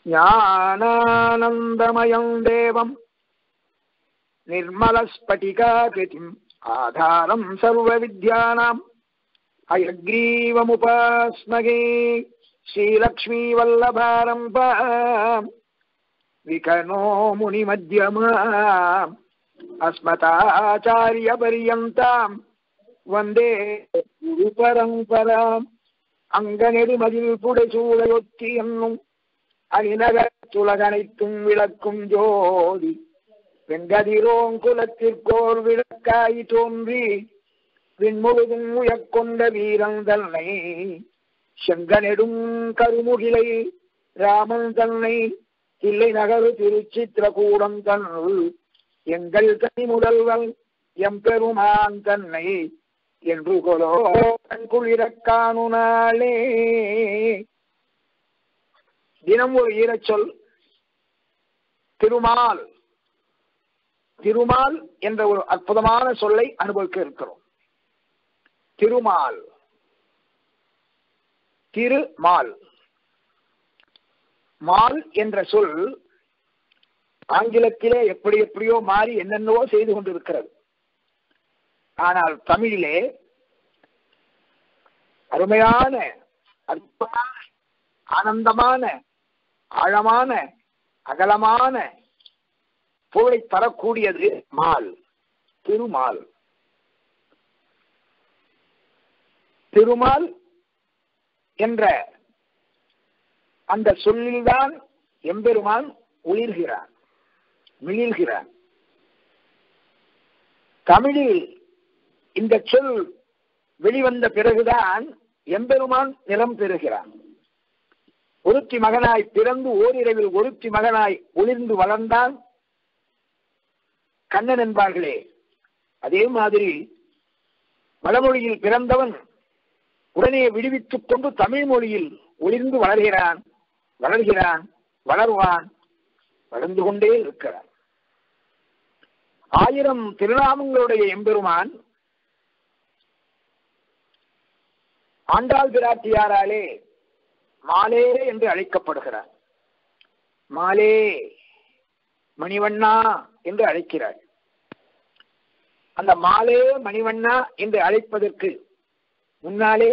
ஞானானந்தமயம் தேவம் निर्मलस्फटिकाकृतिम् आधारम् सर्वविद्यानाम् अयग्रीवमुपास्मगे श्रीलक्ष्मीवल्लभारम्भा विकनो मुनिमध्यमा अस्मताचार्यपर्यन्ताम् वन्दे गुरुपरम्पराम् அங்கநெடுமதில் புடைசூழையொத்தி என்னும் அணிநகத்துலகனைத்தும் விளக்கும் ஜோதி வெங்கதிரோங்குலத்திற்கோர் விளக்காய் தோன்றி விண்முழுதும் உயக்கொண்ட வீரன் தன்னை செங்கனெடும் கருமுகிலை ராமன் தன்னை தில்லை நகரு திருச்சித்திரகூடம் தன்னுள் எங்கள் கனி முதல்வன் எம்பெருமான் தன்னை என்று கொலோ கண்குளிரக் காணுனாளே தினம் ஒரு ஈரச்சொல் திருமால் திருமால் என்ற ஒரு அற்புதமான சொல்லை அனுபவிக்க இருக்கிறோம் திருமால் திருமால் மால் என்ற சொல் ஆங்கிலத்திலே எப்படி எப்படியோ மாறி என்னென்னவோ செய்து கொண்டிருக்கிறது ஆனால் தமிழிலே அருமையான அற்புதமான ஆனந்தமான ஆழமான அகலமான பொருளை தரக்கூடியது மால் திருமால் திருமால் என்ற அந்த சொல்லில்தான் எம்பெருமான் ஒளிர்கிறான் மிளிர்கிறான் தமிழில் இந்த சொல் வெளிவந்த பிறகுதான் எம்பெருமான் நிலம் பெறுகிறான் ஒருத்தி மகனாய் பிறந்து ஓரிரவில் ஒருத்தி மகனாய் ஒளிர்ந்து வளர்ந்தான் கண்ணன் என்பார்களே அதே மாதிரி வடமொழியில் பிறந்தவன் உடனே விடுவித்துக் கொண்டு தமிழ் மொழியில் ஒளிர்ந்து வளர்கிறான் வளர்கிறான் வளர்வான் வளர்ந்து கொண்டே இருக்கிறான் ஆயிரம் திருநாமங்களுடைய எம்பெருமான் ஆண்டாள் பிராட்டியாராலே மாலே என்று அழைக்கப்படுகிறார் மாலே மணிவண்ணா என்று அழைக்கிறார் அந்த மாலே மணிவண்ணா என்று அழைப்பதற்கு முன்னாலே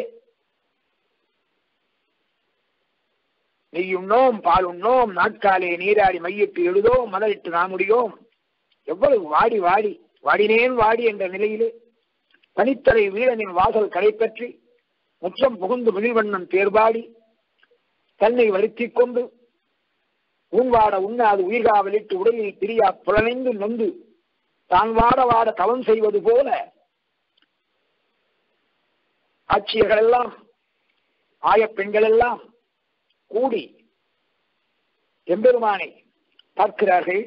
நெய்யுண்ணோம் பால் உண்ணோம் நாட்காலே நீராடி மையிட்டு எழுதோம் மலரிட்டு நாமுடியோம் எவ்வளவு வாடி வாடி வாடினேன் வாடி என்ற நிலையிலே பனித்தலை வீரனின் வாசல் கடை பற்றி முற்றம் புகுந்து மிழிவண்ணன் தேர்பாடி தன்னை வருத்திக் கொண்டு ஊன்வாட உண்ணாது உயிர்காவலிட்டு உடலில் பிரியா புலனைந்து நொந்து தான் வாட வாட தவம் செய்வது போல ஆட்சியர்கள் எல்லாம் ஆயப்பெண்கள் எல்லாம் கூடி எம்பெருமானை பார்க்கிறார்கள்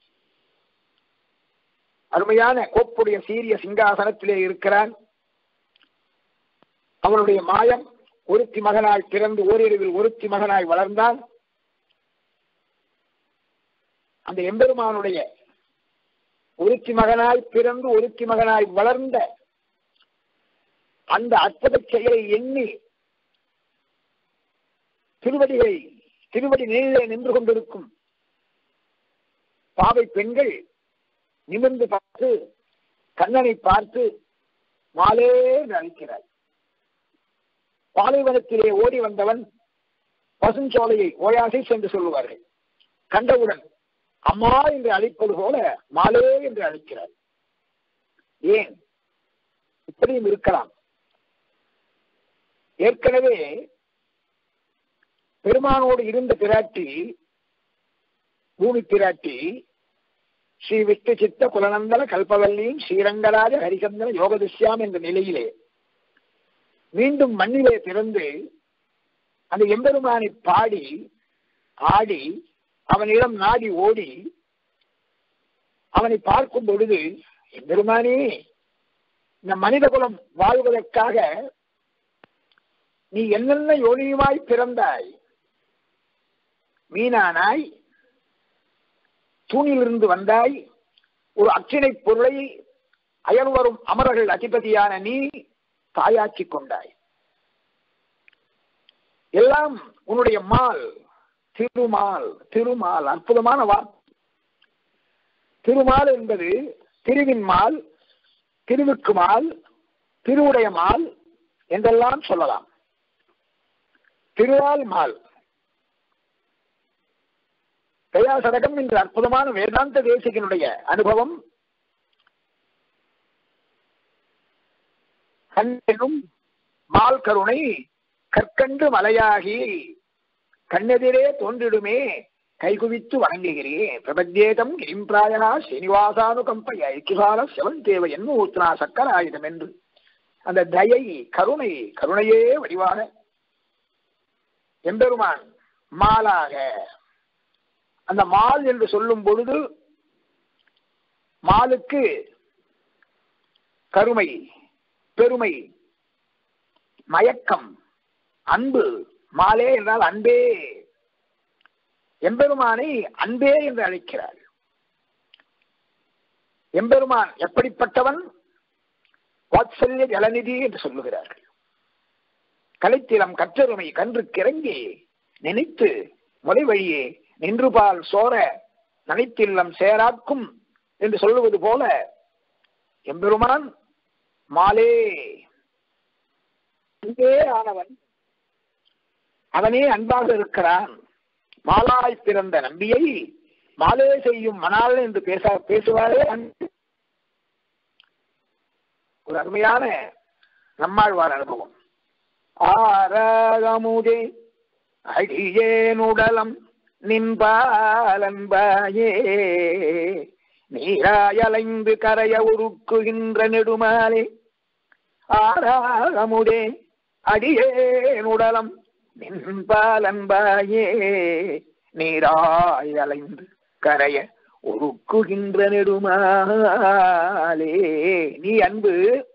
அருமையான கோப்புடைய சீரிய சிங்காசனத்திலே இருக்கிறான் அவனுடைய மாயம் ஒருத்தி மகனாய் பிறந்து ஓரிரவில் ஒருத்தி மகனாய் வளர்ந்தான் அந்த எம்பெருமானுடைய ஒருத்தி மகனாய் பிறந்து ஒருத்தி மகனாய் வளர்ந்த அந்த அற்புத செயலை எண்ணி திருவடிகளை திருவடி நிலையிலே நின்று கொண்டிருக்கும் பாவை பெண்கள் நிமிர்ந்து பார்த்து கண்ணனை பார்த்து மாலே என்று அழைக்கிறார் பாலைவனத்திலே ஓடி வந்தவன் பசுஞ்சோலையை ஓயாசை சென்று சொல்லுவார்கள் கண்டவுடன் அம்மா என்று அழைப்பது போல மாலே என்று அழைக்கிறார் ஏன் இப்படியும் இருக்கலாம் ஏற்கனவே பெருமானோடு இருந்த பிராட்டி பூமி பிராட்டி ஸ்ரீ விஷ்ணு சித்த குலநந்தன கல்பவல்லியும் ஸ்ரீரங்கராஜ ஹரிசந்தன யோகதிஷ்யாம் என்ற நிலையிலே மீண்டும் மண்ணிலே பிறந்து அந்த எம்பெருமானை பாடி ஆடி அவனிடம் நாடி ஓடி அவனை பார்க்கும் பொழுது எம்பெருமானே இந்த மனித குலம் வாழ்வதற்காக நீ என்னென்ன யோனியுமாய் பிறந்தாய் மீனானாய் தூணிலிருந்து வந்தாய் ஒரு அச்சினை பொருளை அயல் வரும் அமரர்கள் அதிபதியான நீ தாயாக்கிக் கொண்டாய் எல்லாம் உன்னுடைய மால் திருமால் திருமால் அற்புதமான வார்த்தை திருமால் என்பது திருவின் மால் திருவுக்கு மால் திருவுடைய மால் என்றெல்லாம் சொல்லலாம் திருவால் மால் தயாசதகம் என்ற அற்புதமான வேதாந்த தேசிகனுடைய அனுபவம் கண்ணெனும் மால் கருணை கற்கண்டு மலையாகி கண்ணெதிரே தோன்றிடுமே கைகுவித்து வணங்குகிறேன் பிரபத்யேதம் கிரிம்பிராயணா ஸ்ரீனிவாசானுகம்பய ஐக்கிசால சிவன் தேவ என்ன ஊத்னா சக்கராயுதம் என்று அந்த தயை கருணை கருணையே வடிவாக எம்பெருமான் மாலாக அந்த மால் என்று சொல்லும் பொழுது மாலுக்கு கருமை பெருமை மயக்கம் அன்பு மாலே என்றால் அன்பே எம்பெருமானை அன்பே என்று அழைக்கிறார் எம்பெருமான் எப்படிப்பட்டவன் வாத்சல்ய ஜலநிதி என்று சொல்லுகிறார்கள் கலைத்திலம் கற்றருமை கன்று கிறங்கி நினைத்து முறை வழியே நின்று பால் சோர நனைத்தில்லம் சேராக்கும் என்று சொல்லுவது போல எம்பெருமான் மாலே அன்பே ஆனவன் அவனே அன்பாக இருக்கிறான் மாலாய் பிறந்த நம்பியை மாலே செய்யும் மணால் என்று பேச பேசுவாரே அன்பு. ஒரு அருமையான நம்மாழ்வார் அனுபவம் ஆராகமுதே அடியேனுடலம் நின்பாலன்பாயே நீராயலைந்து கரைய உருக்குகின்ற நெடுமாலே ஆராகமுதே அடியேனுடலம் நின்பாலன்பாயே நீராயலைந்து கரைய உருக்குகின்ற நெடுமாலே நீ அன்பு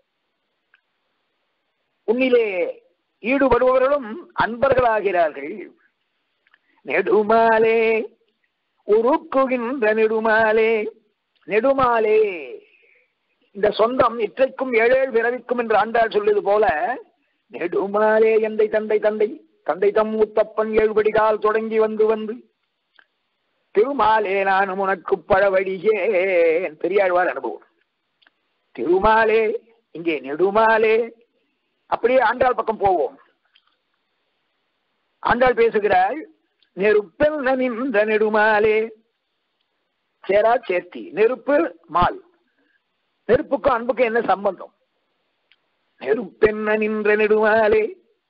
உன்னிலே ஈடுபடுபவர்களும் அன்பர்களாகிறார்கள் நெடுமாலே உருக்குகின்ற நெடுமாலே நெடுமாலே இந்த சொந்தம் இற்றைக்கும் ஏழேழு பிறவிக்கும் என்று ஆண்டாள் சொல்வது போல நெடுமாலே எந்தை தந்தை தந்தை தந்தை தம் முத்தப்பன் ஏழுபடிகால் தொடங்கி வந்து வந்து திருமாலே நான் உனக்கு பழவடியேன் பெரியாழ்வார் அனுபவம் திருமாலே இங்கே நெடுமாலே அப்படியே ஆண்டாள் பக்கம் போவோம் ஆண்டாள் பேசுகிறாள் நெருப்பில் நின்ற நெடுமாலே சேரா சேர்த்தி நெருப்பு மால் நெருப்புக்கும் அன்புக்கும் என்ன சம்பந்தம் நெருப்பென்ன நின்ற நெடுமாலே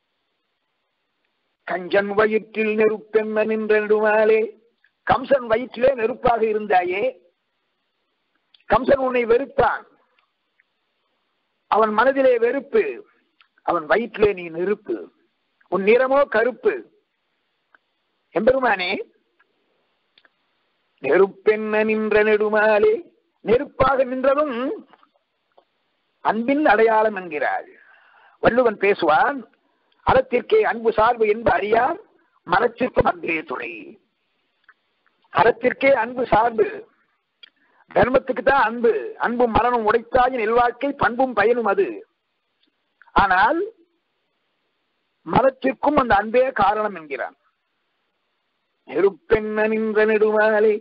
கஞ்சன் வயிற்றில் நெருப்பென்ன நின்ற நெடுமாலே கம்சன் வயிற்றிலே நெருப்பாக இருந்தாயே கம்சன் உன்னை வெறுத்தான் அவன் மனதிலே வெறுப்பு அவன் வயிற்றிலே நீ நெருப்பு உன் நிறமோ கருப்பு எம்பெருமானே நெருப்பென்ன நின்ற நெடுமாலே நெருப்பாக நின்றதும் அன்பின் அடையாளம் என்கிறாள் வள்ளுவன் பேசுவான் அறத்திற்கே அன்பு சார்பு என்ப அறியார் மரத்திற்கும் அன்பே துணை அறத்திற்கே அன்பு சார்பு தர்மத்துக்கு தான் அன்பு அன்பும் மரணம் உடைத்தாயின் நெல்வாழ்க்கை பண்பும் பயனும் அது ஆனால் மரத்திற்கும் அந்த அன்பே காரணம் என்கிறான் நெருப்பென்ன நின்ற நெடுமாலே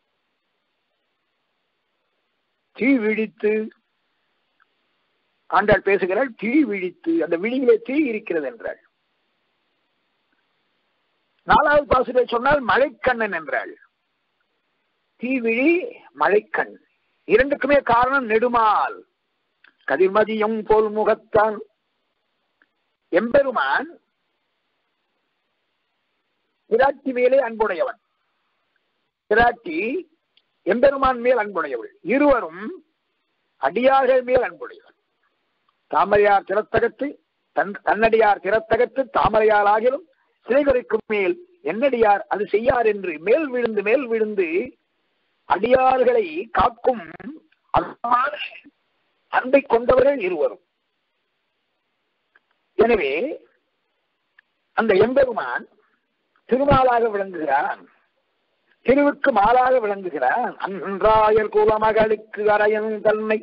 தீ விழித்து ஆண்டாள் பேசுகிறாள் தீ விழித்து அந்த விழியிலே தீ இருக்கிறது என்றாள் நாலாவது பாசுரை சொன்னால் மழைக்கண்ணன் என்றாள் தீவிழி மழைக்கண் இரண்டுக்குமே காரணம் நெடுமால் கதிர்மதியம் போல் முகத்தான் எம்பெருமான் விராட்டி மேலே அன்புடையவன் விராட்டி எம்பெருமான் மேல் அன்புடையவள் இருவரும் அடியார்கள் மேல் அன்புடையவன் தாமரையார் திறத்தகத்து தன் தன்னடியார் திறத்தகத்து தாமரையார் ஆகிலும் சிலைகளுக்கும் மேல் என்னடியார் அது செய்யார் என்று மேல் விழுந்து மேல் விழுந்து அடியார்களை காக்கும் அழகான அன்பை கொண்டவர்கள் இருவரும் எனவே அந்த எம்பெருமான் திருமாலாக விளங்குகிறான் திருவுக்கு மாலாக விளங்குகிறான் அன்றாயர் குலமகளுக்கு அரையன் தன்னை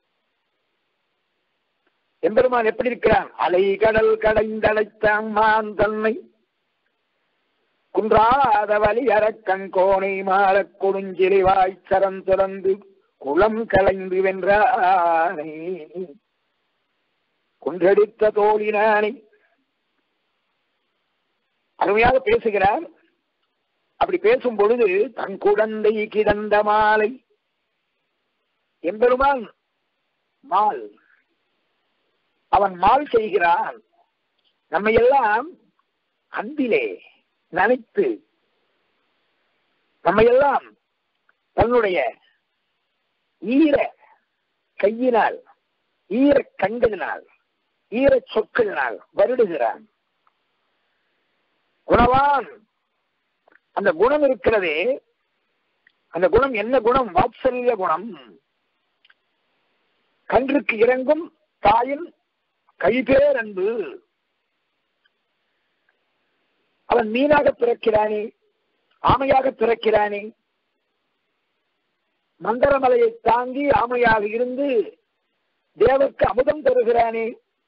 எம்பெருமான் எப்படி இருக்கிறான் அலை கடல் கடைந்தழைத்த அம்மான் தன்னை குன்றாத வலி அரக்கன் கோணை மாறக் கொடுஞ்சிலிவாய் சரம் துறந்து குளம் கலைந்து வென்றானை குன்றெடுத்த தோழினானை அருமையாக பேசுகிறார் அப்படி பேசும் பொழுது தன் குழந்தை கிடந்த மாலை எம்பெருமான் மால் அவன் மால் செய்கிறான் நம்மை எல்லாம் அன்பிலே நனைத்து நம்மையெல்லாம் தன்னுடைய ஈர கையினால் ஈர கண்களினால் ஈர சொற்களினால் வருடுகிறான் குணவான் அந்த குணம் இருக்கிறதே அந்த குணம் என்ன குணம் வாத்சல்ய குணம் கன்றுக்கு இறங்கும் தாயின் கைபேர் அன்பு அவன் மீனாக பிறக்கிறானே ஆமையாக பிறக்கிறானே மந்தரமலையை தாங்கி ஆமையாக இருந்து தேவருக்கு அமுதம் தருகிறானே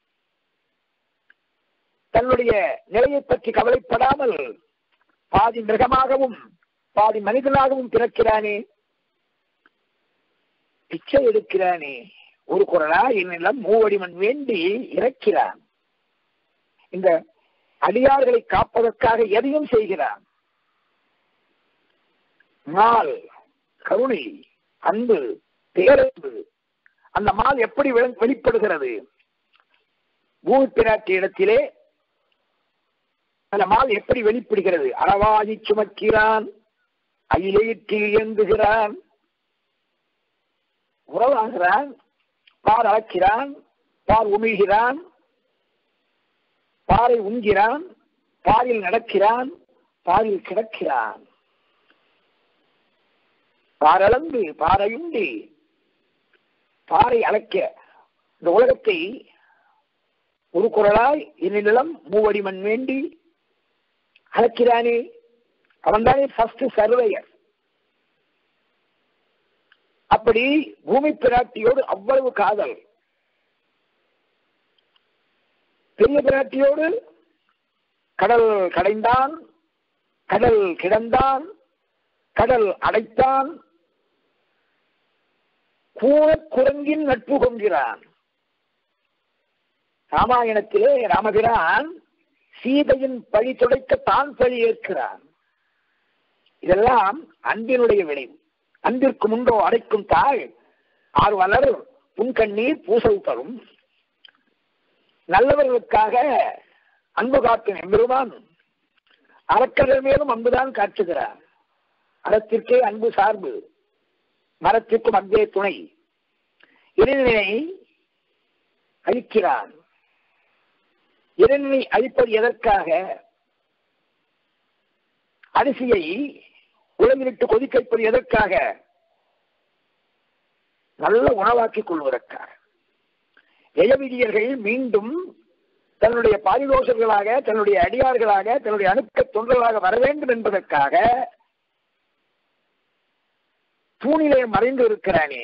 தன்னுடைய நிலையை பற்றி கவலைப்படாமல் பாதி மிருகமாகவும் பாதி மனிதனாகவும் பிறக்கிறானே பிச்சை எடுக்கிறானே ஒரு குரலா என்னிடம் மூவடிமன் வேண்டி இறக்கிறான் இந்த அடியார்களை காப்பதற்காக எதையும் செய்கிறான் மால் கருணை அன்பு பேரன்பு அந்த மால் எப்படி வெளி- வெளிப்படுகிறது பூமி பிராட்டி இடத்திலே அந்த மால் எப்படி வெளிப்படுகிறது அளவாதி சுமக்கிறான் அயிலேற்றில் இயங்குகிறான் உறவாகிறான் பார் அளக்கிறான் பார் உமிழ்கிறான் பாறை உண்கிறான் பாரில் நடக்கிறான் பாரில் கிடக்கிறான் பாரளந்து பாறையுண்டி பாறை அளக்க இந்த உலகத்தை ஒரு குரலாய் என்னிடம் மூவடி மண் வேண்டி அளக்கிறானே அவன்தானே ஃபர்ஸ்ட் சர்வேயர் அப்படி பூமி பிராட்டியோடு அவ்வளவு காதல் பெரிய பிராட்டியோடு கடல் கடைந்தான் கடல் கிடந்தான் கடல் அடைத்தான் கூற குரங்கின் நட்பு கொள்கிறான் ராமாயணத்திலே ராமபிரான் சீதையின் பழி துடைக்க தான் பழி ஏற்கிறான் இதெல்லாம் அன்பினுடைய விளைவு அன்பிற்கு முன்றோ அடைக்கும் தாள் ஆர்வலர் புன்கண்ணீர் பூசல் தரும் நல்லவர்களுக்காக அன்பு காட்டும் எம்பெருமான் அறக்கர்கள் மேலும் அன்புதான் காட்டுகிறார் அறத்திற்கே அன்பு சார்பு மரத்திற்கும் அன்பே துணை இறைவனை அழிக்கிறான் இறைவனை அழிப்பது எதற்காக அரிசியை உலகிலிட்டு கொதிக்க வைப்பது எதற்காக நல்ல உணவாக்கிக் கொள்வதற்காக ஜெயவிதியர்கள் மீண்டும் தன்னுடைய பாரிதோஷர்களாக தன்னுடைய அடியார்களாக தன்னுடைய அணுக்க தொண்டர்களாக வர வேண்டும் என்பதற்காக தூணிலே மறைந்து இருக்கிறானே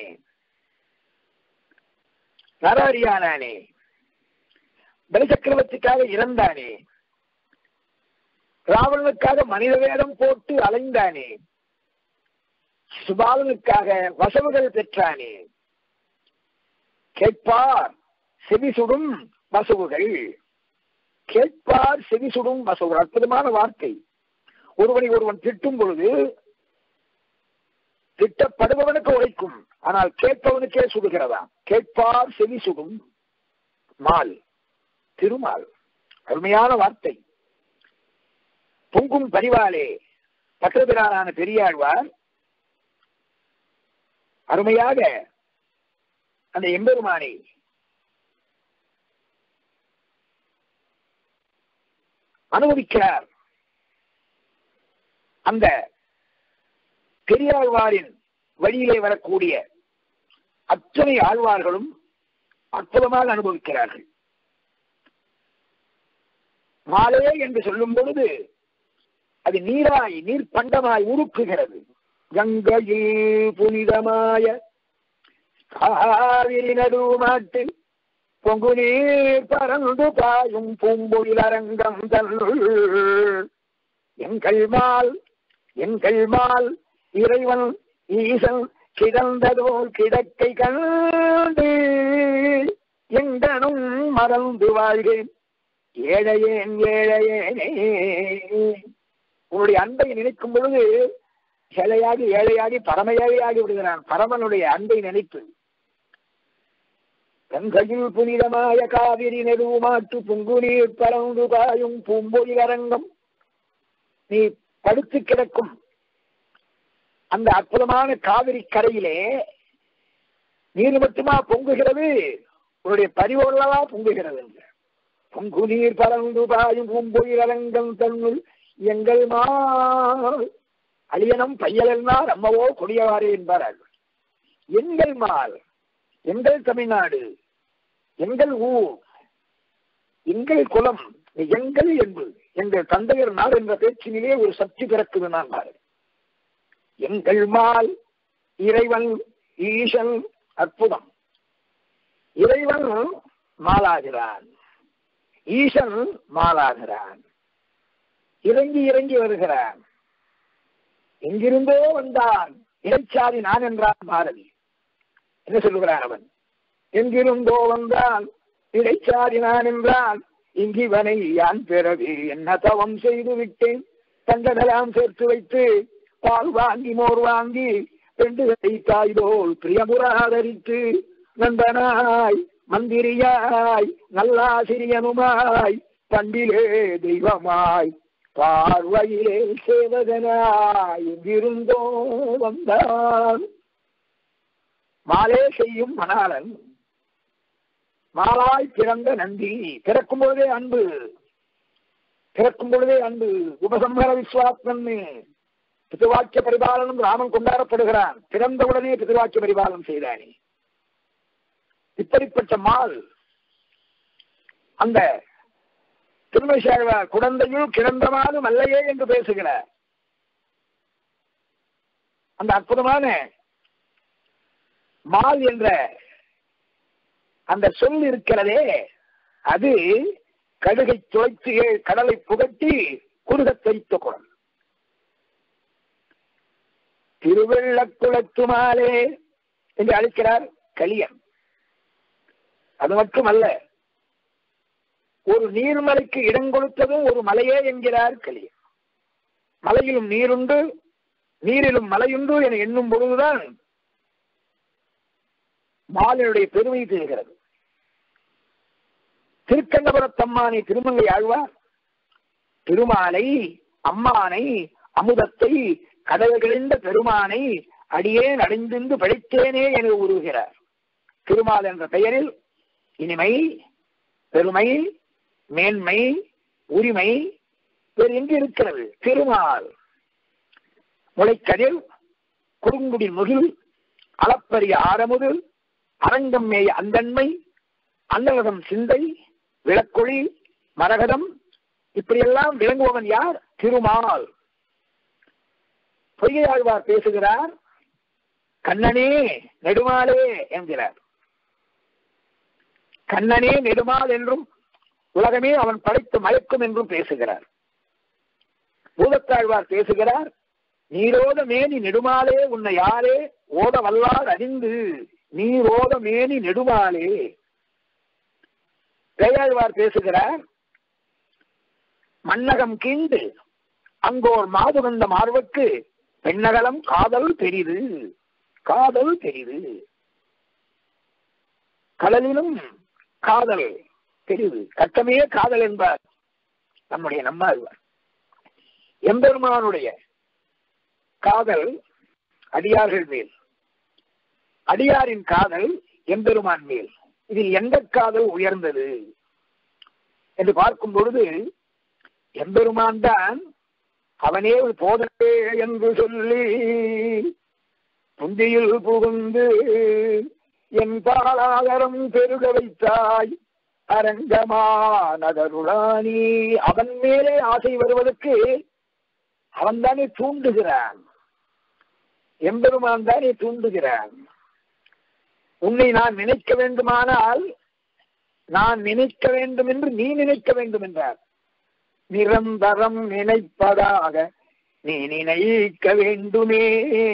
நரஹரியானானே பலி சக்கரவர்த்திக்காக இறந்தானே ராவணனுக்காக மனித வேடம் போட்டு அலைந்தானே சுபாலனுக்காக வசவுகள் பெற்றானே கேட்பார் செவி சுடும் வசவுகள் கேட்பார் செவி சுடும் வசவுகள் அற்புதமான வார்த்தை ஒருவனை ஒருவன் திட்டும் பொழுது திட்டப்படுபவனுக்கு உழைக்கும் ஆனால் கேட்பவனுக்கே சுடுகிறதா கேட்பார் செவி சுடும் மால் திருமால் அருமையான வார்த்தை பொங்கும் பரிவாலே பட்டபிரானான பெரியாழ்வார் அருமையாக அந்த எம்பெருமானை அனுபவிக்கிறார் அந்த பெரியாழ்வாரின் வழியிலே வரக்கூடிய அத்தனை ஆழ்வார்களும் அற்புதமாக அனுபவிக்கிறார்கள் மாலே என்று சொல்லும் பொழுது அது நீராய் நீர் பண்டமாய் உருக்குகிறது கங்கையில் புனிதமாய காவிரி நடுமாட்டில் பொங்கு நீர் பறந்து பாயும் பூம்பொழில் அரங்கம் தன்னுள் எங்கள் மால் எங்கள் மால் இறைவன் ஈசன் கிடந்ததோல் கிடக்கை கண்டு எங்கனும் மறந்து வாழ்கிறேன் ஏழையேன் ஏழையேனே உன்னுடைய அன்பை நினைக்கும் பொழுது ஏழையாகி ஏழையாகி பரம ஏழையாகி விடுகிறான் பரமனுடைய அன்பை நினைப்பு கங்கையில் புனிதமாய காவிரி நெடுமாட்டு புங்குநீர் பறந்து பாயும் பூம்பொழில் அரங்கம் நீ படுத்து கிடக்கும் அந்த அற்புதமான காவிரி கரையிலே நீர் மட்டுமா பொங்குகிறது உன்னுடைய பரிவோல்லவா பொங்குகிறது என்று பொங்கு நீர் பறந்து பாயும் பூம்பொழில் அரங்கம் தன்னுள் எங்கள் மா அழியனம் பையலெல்லாம் அம்மவோ கொடியவாரே என்பார்கள் எங்கள் மால் எங்கள் தமிழ்நாடு எங்கள் ஊர் எங்கள் குலம் எங்கள் என்பது எங்கள் தந்தையர் நாள் என்ற பேச்சினிலே ஒரு சக்தி பிறக்குது நான் பாரு எங்கள் மால் இறைவன் ஈசன் அற்புதம் இறைவன் மாலாகிறான் ஈசன் மாலாகிறான் இறங்கி இறங்கி வருகிறான் எங்கிருந்தோ வந்தான் இறைச்சாதி நான் என்றான் பாரதி என்ன சொல்லுகிறான் அவன் எங்கிருந்தோ வந்தான் இடைச்சாதி நான் என்றான் இங்கிவனை யான் பிறகு என்ன தவம் செய்து விட்டேன் தண்டனெல்லாம் சேர்த்து வைத்து பால் வாங்கி மோர் வாங்கி பெண்டுகளை தாய்தோல் பிரியமுராதரித்து நண்பனாய் மந்திரியாய் நல்லாசிரியனுமாய் பண்டிலே தெய்வமாய் பார்வையிலே சேவகனாய் எங்கிருந்தோ வந்தான் மாலே செய்யும் மணாளன் மாலாய் பிறந்த நந்தி பிறக்கும் பொழுதே அன்பு பிறக்கும் பொழுதே அன்பு உபசம்ஹர விஸ்வாத்மன் பிதுவாக்கிய பரிபாலனம் ராமன் கொண்டாடப்படுகிறான் பிறந்தவுடனே பிதுவாக்கிய பரிபாலனம் செய்தானே இப்படிப்பட்ட மால் அந்த திருமசேகர் குழந்தையும் கிடந்தமானும் அல்லையே என்று பேசுகிறார் அந்த அற்புதமான மால் என்ற அந்த சொல் இருக்கிறதே அது கடுகை துளைத்து கடலை புகட்டி குறுகத் தெரித்த குரல் திருவள்ளக்குளத்துமாலே என்று அழைக்கிறார் கலியன் அது மட்டுமல்ல ஒரு நீர்மலைக்கு இடம் கொடுத்ததும் ஒரு மலையே என்கிறார் கலியன் மலையிலும் நீருண்டு நீரிலும் மலையுண்டு என எண்ணும் பொழுதுதான் மாலினுடைய பெருமை தெரிகிறது திருக்கண்டபுரத்தம்மானை திருமங்கை ஆழ்வார் திருமாலை அம்மானை அமுதத்தை கடவுள்களிந்த பெருமானை அடியேன் அடைந்திருந்து படைத்தேனே என உருகிறார் திருமால் என்ற பெயரில் இனிமை பெருமை மேன்மை உரிமை வேறு எங்கு இருக்கிறது திருமால் முளைக்கதிர் குறுங்குடி முகில் அளப்பரிய ஆரமுது அரங்கம் மேய அந்தன்மை அன்னலகம் சிந்தை விளக்கொழி மரகதம் இப்படியெல்லாம் விளங்குபவன் யார் திருமால் பொய்யாழ்வார் பேசுகிறார் கண்ணனே நெடுமாலே என்கிறார் கண்ணனே நெடுமால் என்றும் உலகமே அவன் படைத்து மயக்கும் என்றும் பேசுகிறார் பூதத்தாழ்வார் பேசுகிறார் நீரோத மேனி நெடுமாலே உன்னை யாரே ஓத வல்லார் அறிந்து நீரோத மேனி நெடுமாலே பேயாழ்வார் பேசுகிறார் மன்னகம் கீண்டு அங்கோர் மாதுகந்த மார்புக்கு பெண்ணகலம் காதல் பெரிது காதல் பெரிது கடலிலும் காதல் பெரிது கட்டமே காதல் என்பார் நம்முடைய நம்மாழ்வார் எம்பெருமானுடைய காதல் அடியார்கள் மேல் அடியாரின் காதல் எம்பெருமான் மேல் இதில் எந்த காதல் உயர்ந்தது என்று பார்க்கும் பொழுது எம்பெருமான் தான் அவனே ஒரு போதனே என்று சொல்லி புந்தியில் புகுந்து என் பாலாகரம் பெருக வைத்தாய் அரங்கமா நகருளானி அவன் மேலே ஆசை வருவதற்கு அவன் தானே தூண்டுகிறான் எம்பெருமான் தானே தூண்டுகிறான் உன்னை நான் நினைக்க வேண்டுமானால் நான் நினைக்க வேண்டும் என்று நீ நினைக்க வேண்டும் என்றார் நிரந்தரம் நினைப்பதாக நீ நினைக்க வேண்டுமே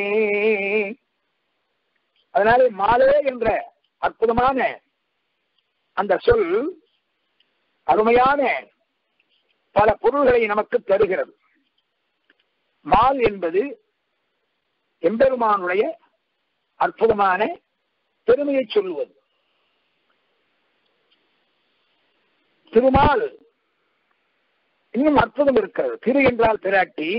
அதனால மாலே என்ற அற்புதமான அந்த சொல் அருமையான பல பொருள்களை நமக்கு தருகிறது மால் என்பது எம்பெருமானுடைய அற்புதமான பெருமையை சொல்லுவது திருமால் இன்னும் அற்புதம் இருக்கிறது திரு என்றால் பிராட்டி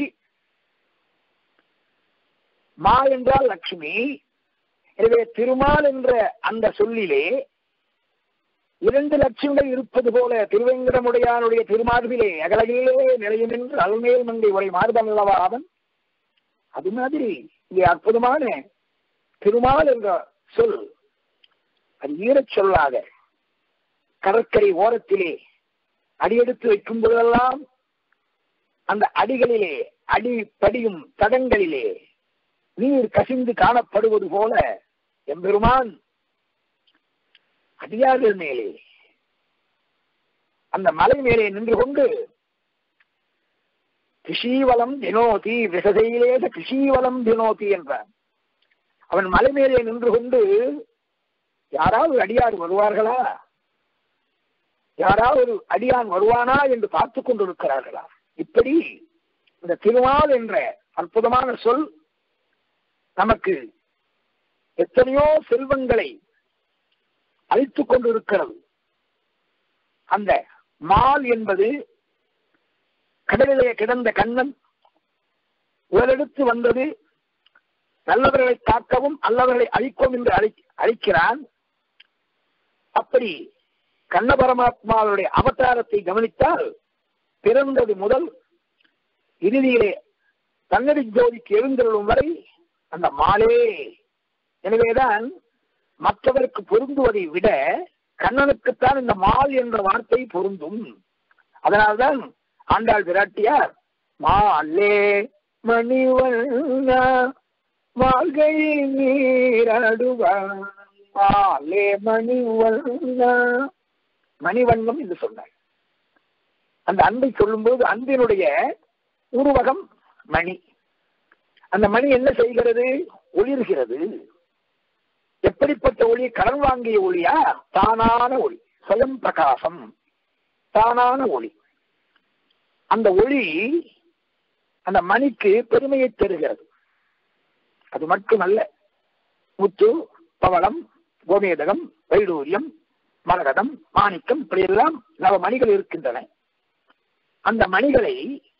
மா என்றால் லட்சுமி எனவே திருமால் என்ற அந்த சொல்லிலே இரண்டு லட்சங்கள் இருப்பது போல திருவேங்கடமுடையானுடைய திருமார்பிலே அகலகிலே நிலையும் என்று அல்மேல் மங்கை உரை மார்பன் அல்லவா அவன் அது மாதிரி இங்கே அற்புதமான திருமால் என்ற சொல் அது ஈரச் சொல்லாக கடற்கரை ஓரத்திலே அடியெடுத்து வைக்கும் போதெல்லாம் அந்த அடிகளிலே அடி படியும் தடங்களிலே நீர் கசிந்து காணப்படுவது போல எம்பெருமான் அடியார்கள் மேலே அந்த மலை மேலே நின்று கொண்டு கிருஷீவலம் தினோதி விசதையிலேத கிருஷீவலம் தினோதி என்றான் அவன் மலை மேலே நின்று கொண்டு யாராவது அடியார் வருவார்களா யாராவது அடியான் வருவானா என்று பார்த்து கொண்டிருக்கிறார்களா இப்படி இந்த திருமால் என்ற அற்புதமான சொல் நமக்கு எத்தனையோ செல்வங்களை அழித்துக் கொண்டிருக்கிறது அந்த மால் என்பது கடலிலே கிடந்த கண்ணன் உடலெடுத்து வந்தது நல்லவர்களை காக்கவும் அல்லவர்களை அழிக்கவும் என்று அழி அழிக்கிறான் அப்படி கண்ண பரமாத்மாவுடைய அவதாரத்தை கவனித்தால் பிறந்தது முதல் இறுதியிலே தன்னடி ஜோதிக்கு எழுந்தருளும் வரை அந்த மாலே எனவேதான் மற்றவருக்கு பொருந்துவதை விட கண்ணனுக்குத்தான் இந்த மால் என்ற வார்த்தை பொருந்தும் அதனால்தான் ஆண்டாள் விராட்டியார் மாலே மணிவண்ணா வாழ்கையில் நீராடுவான் மாலே மணிவண்ணா மணிவண்ணம் என்று சொன்னார் அந்த அன்பை சொல்லும்போது அன்பினுடைய உருவகம் மணி அந்த மணி என்ன செய்கிறது ஒளிர்கிறது எப்படிப்பட்ட ஒளி கடன் வாங்கிய ஒளியா தானான ஒளி சுயம் பிரகாசம் தானான ஒளி அந்த ஒளி அந்த மணிக்கு பெருமையை தருகிறது அது மட்டுமல்ல முத்து பவளம் கோமேதகம் வைடூரியம் மரகதம் மாணிக்கம் இப்படியெல்லாம் நவ மணிகள் இருக்கின்றன அந்த மணிகளை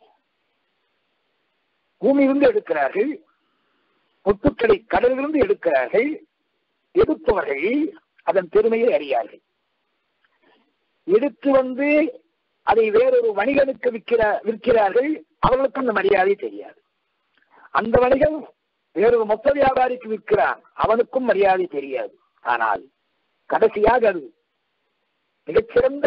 பூமியிலிருந்து எடுக்கிறார்கள் முத்துக்களை கடலிலிருந்து எடுக்கிறார்கள் எடுப்பவர்கள் அதன் பெருமையை அறியார்கள் எடுத்து வந்து அதை வேறொரு வணிகனுக்கு விற்கிற விற்கிறார்கள் அவர்களுக்கும் அந்த மரியாதை தெரியாது அந்த வணிகன் வேறொரு மொத்த வியாபாரிக்கு விற்கிறான் அவனுக்கும் மரியாதை தெரியாது ஆனால் கடைசியாக அது மிகச்சிறந்த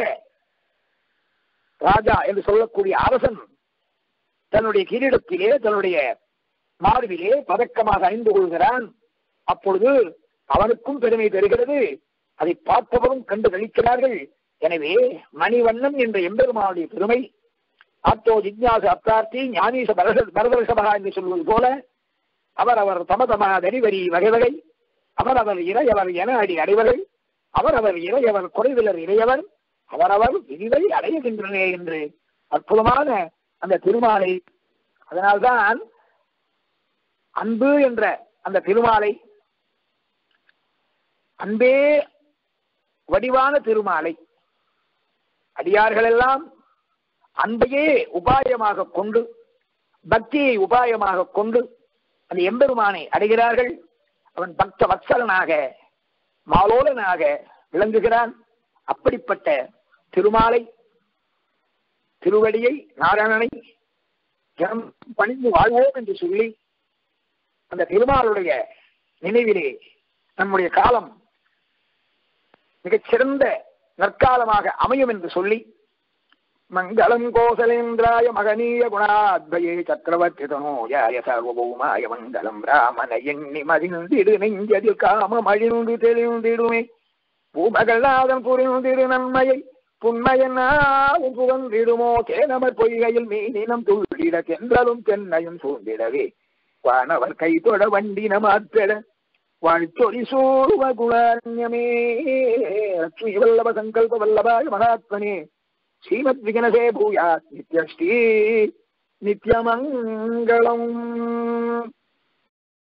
ராஜா என்று சொல்லக்கூடிய அரசன் தன்னுடைய கிரீடத்திலே தன்னுடைய மார்பிலே பதக்கமாக அணிந்து கொள்கிறான் அப்பொழுது அவனுக்கும் பெருமை தருகிறது அதை பார்ப்பவரும் கண்டு கழிக்கிறார்கள் எனவே மணிவண்ணன் என்ற எம்பெருமானுடைய பெருமை ஆத்தோ ஜிக்ஞாச அப்ரார்த்தி ஞானீச பரத பரதர்ஷபகா என்று சொல்வது போல அவர் அவர் தம தம தரிவரி வகை வகை அவர் அவர் இறையவர் என அடி அடைவர்கள் அவர் அவர் இறையவர் குறைவிலர் இறையவர் அவரவர் விதிவை அடையுகின்றனே என்று அற்புதமான அந்த திருமாலை அதனால்தான் அன்பு என்ற அந்த திருமாலை அன்பே வடிவான திருமாலை அடியார்கள் எல்லாம் அன்பையே உபாயமாக கொண்டு பக்தியை உபாயமாக கொண்டு அந்த எம்பெருமானை அடைகிறார்கள் அவன் பக்த வத்சலனாக மாலோலனாக விளங்குகிறான் அப்படிப்பட்ட திருமாலை திருவடியை நாராயணனை ஜனம் பணிந்து வாழ்வோம் என்று சொல்லி அந்த திருமாலுடைய நினைவிலே நம்முடைய காலம் மிகச்சிறந்த நற்காலமாக அமையும் என்று சொல்லி மங்களம் கோசலேந்திராய மகனீய குணாத்வயே சக்கரவர்த்தி தனோஜாய சர்வபௌமாய மங்களம் ராமன எண்ணி மதிந்திடு நெஞ்சதில் காமம் அழிந்து தெளிந்திடுமே பூமகள்நாதன் புரிந்திடு நன்மையை புன்மையனாவும் புகழ்ந்திடுமோ தேனமர் பொய்கையில் மீனினம் துள்ளிட தென்றலும் தென்னையும் சூழ்ந்திடவே வானவர் கைதொட வண்டின மாற்றட வாழ்த்தொலி சூர்வ குணாரண்யமே லட்சுமி வல்லப சங்கல்ப வல்லபாய மகாத்மனே ஸ்ரீமத் விகனசே பூயாத் நித்யஸ்ரீ நித்யமங்கலம்